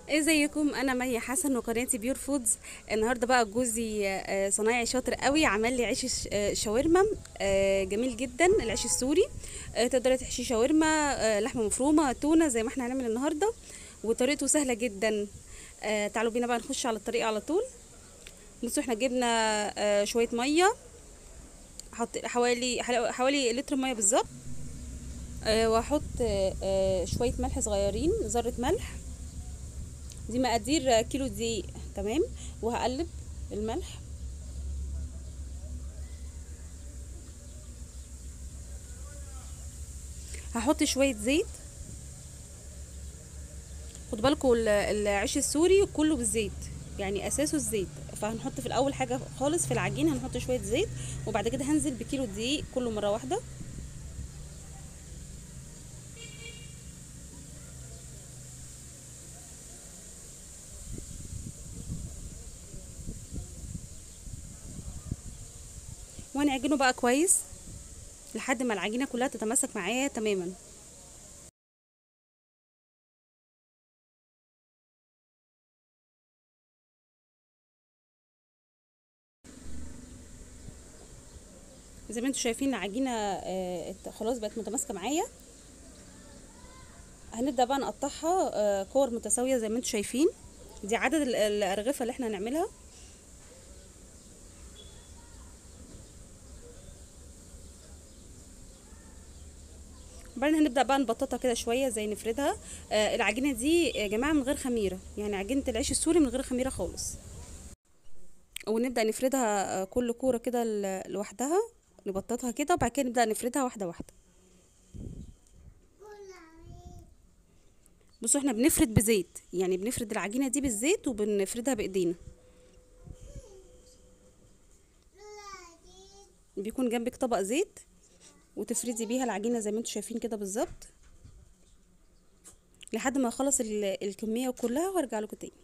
ازيكم انا مي حسن وقناتي بيور فودز النهارده بقى جوزي آه، صنايعي شاطر قوي عمل لي عيش ش- آه، شاورما آه، جميل جدا العيش السوري آه، تقدري تحشي شاورما آه، لحمه مفرومه تونه زي ما احنا هنعمل النهارده وطريقته سهله جدا آه، تعالوا بينا بقى نخش على الطريقه على طول بصوا احنا جبنا آه، شويه ميه حط حوالي حوالي لتر ميه بالظبط آه، واحط آه، آه، شويه ملح صغيرين ذره ملح دي مقادير كيلو دقيق تمام وهقلب الملح هحط شوية زيت خد بالكم ال- العيش السوري كله بالزيت يعني اساسه الزيت فهنحط في الاول حاجة خالص في العجين هنحط شوية زيت وبعد كده هنزل بكيلو دقيق كله مرة واحدة وهنعجنه بقى كويس لحد ما العجينة كلها تتماسك معايا تماما زي ما انتم شايفين العجينة آه، ات- خلاص بقت متماسكة معايا هنبدأ بقى نقطعها آه، كور متساوية زي ما انتم شايفين دي عدد ال- الأرغفة اللي احنا هنعملها وبعدين هنبدأ بقى نبططها كده شوية زي نفردها آه العجينة دي يا جماعة من غير خميرة يعني عجينة العيش السوري من غير خميرة خالص ونبدأ نفردها آه، كل كورة كده ل- لوحدها نبططها كده وبعد كده نبدأ نفردها واحدة واحدة بصوا احنا بنفرد بزيت يعني بنفرد العجينة دي بالزيت وبنفردها بإيدينا بيكون جنبك طبق زيت وتفردي بيها العجينة زي ما انتم شايفين كده بالظبط لحد ما اخلص ال- الكمية كلها وارجع لكم تاني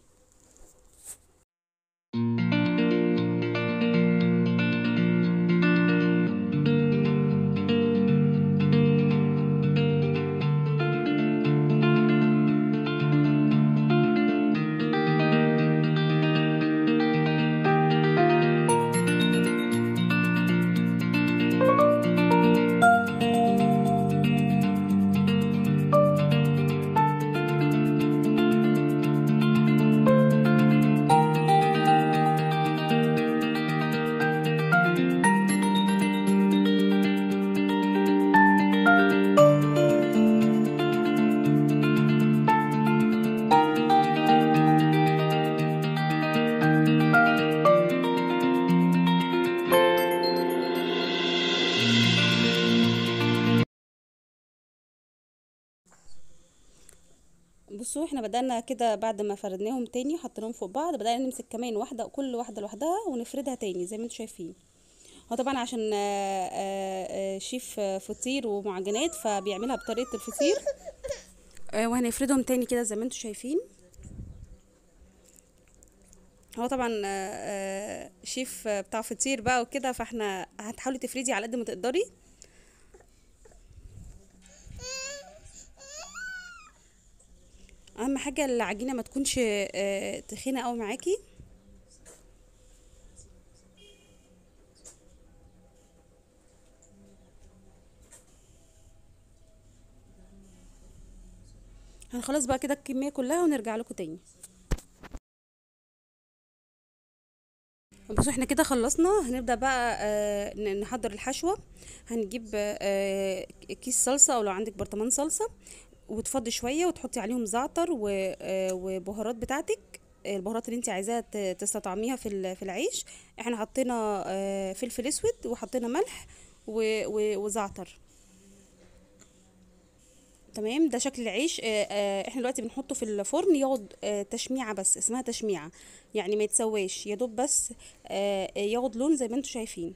بصوا احنا بدأنا كده بعد ما فردناهم تاني حطيناهم فوق بعض بدأنا نمسك كمان واحدة كل واحدة لوحدها ونفردها تاني زي ما انتم شايفين هو طبعا عشان آه، آه، آه، شيف آه، فطير ومعجنات فبيعملها بطريقة الفطير آه، وهنفردهم تاني كده زي ما انتم شايفين هو طبعا آه، آه، شيف آه، بتاع فطير بقى وكده فاحنا هتحاولي تفردي على قد ما تقدري اهم حاجه العجينه ما تكونش آه، تخينه قوي معاكي هنخلص بقى كده الكميه كلها ونرجع لكم تاني بصوا احنا كده خلصنا هنبدأ بقى آه، ن- نحضر الحشوة هنجيب آه، كيس صلصة او لو عندك برطمان صلصة وتفضي شوية وتحطي عليهم زعتر و- آه، وبهارات بتاعتك آه، البهارات اللي انت عايزاها ت- تستطعميها في ال- في العيش احنا حطينا آه، فلفل اسود وحطينا ملح و- و- وزعتر تمام ده شكل العيش آه، آه، احنا دلوقتي بنحطه في الفرن يقعد آه، تشميعة بس اسمها تشميعة يعني ما يتسواش يا دوب بس آه، ياخد لون زي ما انتم شايفين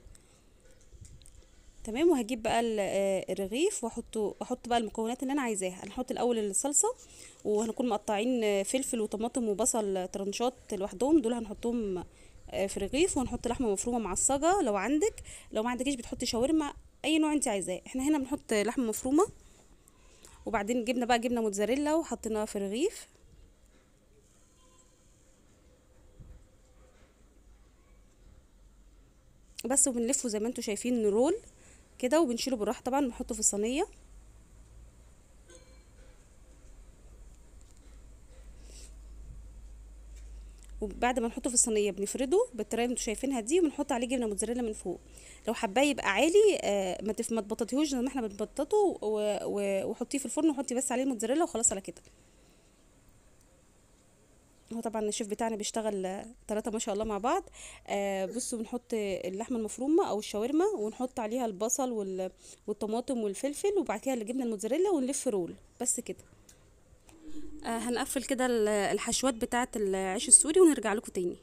تمام وهجيب بقى ال- آه، الرغيف واحطه احط بقى المكونات اللي انا عايزاها هنحط الاول الصلصه وهنكون مقطعين آه، فلفل وطماطم وبصل ترنشات لوحدهم دول هنحطهم آه، في رغيف وهنحط لحمه مفرومه معصجه لو عندك لو ما عندكيش بتحطي شاورما اي نوع انت عايزاه احنا هنا بنحط لحمه مفرومه وبعدين جبنا بقى جبنه موتزاريلا وحطيناها في رغيف بس وبنلفه زي ما انتوا شايفين رول كده وبنشيله بالراحه طبعا بنحطه في الصينيه وبعد ما نحطه في الصينيه بنفرده بالطريقه اللي انتوا شايفينها دي وبنحط عليه جبنه موتزاريلا من فوق لو حباه يبقى عالي آه ما تف- ما تبططيهوش زي ما احنا بنبططه و- و- وحطيه في الفرن وحطي بس عليه الموتزاريلا وخلاص على كده هو طبعا الشيف بتاعنا بيشتغل ثلاثة ما شاء الله مع بعض آه بصوا بنحط اللحمة المفرومة أو الشاورما ونحط عليها البصل وال- والطماطم والفلفل وبعد كده الجبنة الموتزاريلا ونلف رول بس كده آه هنقفل كده ال- الحشوات بتاعة العيش السوري ونرجع لكم تاني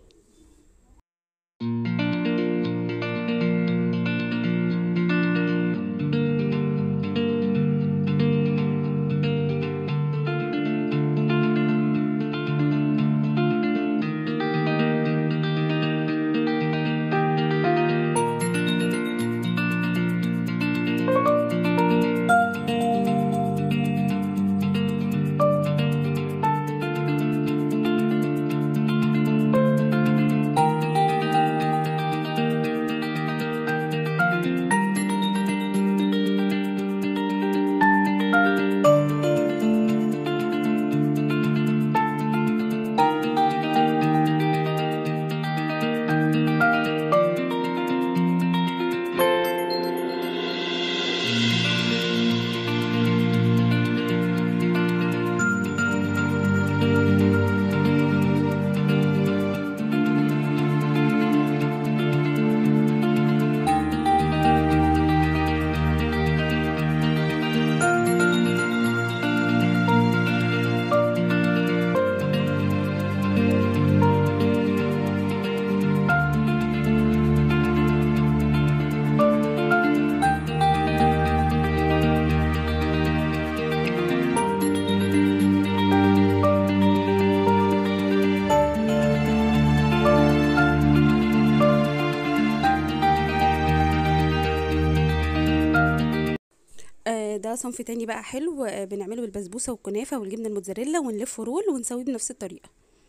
آه، ده صنف تاني بقى حلو آه، بنعمله بالبسبوسة والكنافة والجبنة الموتزاريلا ونلفه رول ونسويه بنفس الطريقة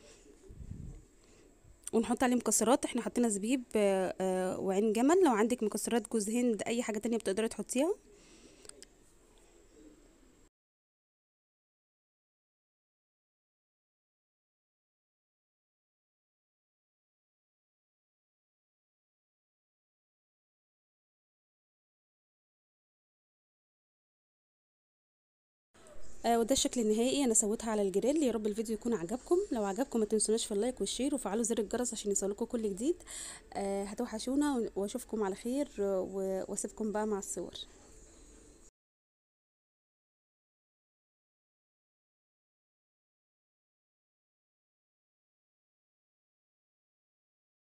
ونحط عليه مكسرات احنا حطينا زبيب آه، آه، وعين جمل لو عندك مكسرات جوز هند اي حاجة تانية بتقدري تحطيها آه، وده الشكل النهائي انا سويتها على الجريل يا رب الفيديو يكون عجبكم لو عجبكم ما تنسوناش في اللايك والشير وفعلوا زر الجرس عشان يوصلكم كل جديد آه، هتوحشونا واشوفكم على خير آه، و- واسيبكم بقى مع الصور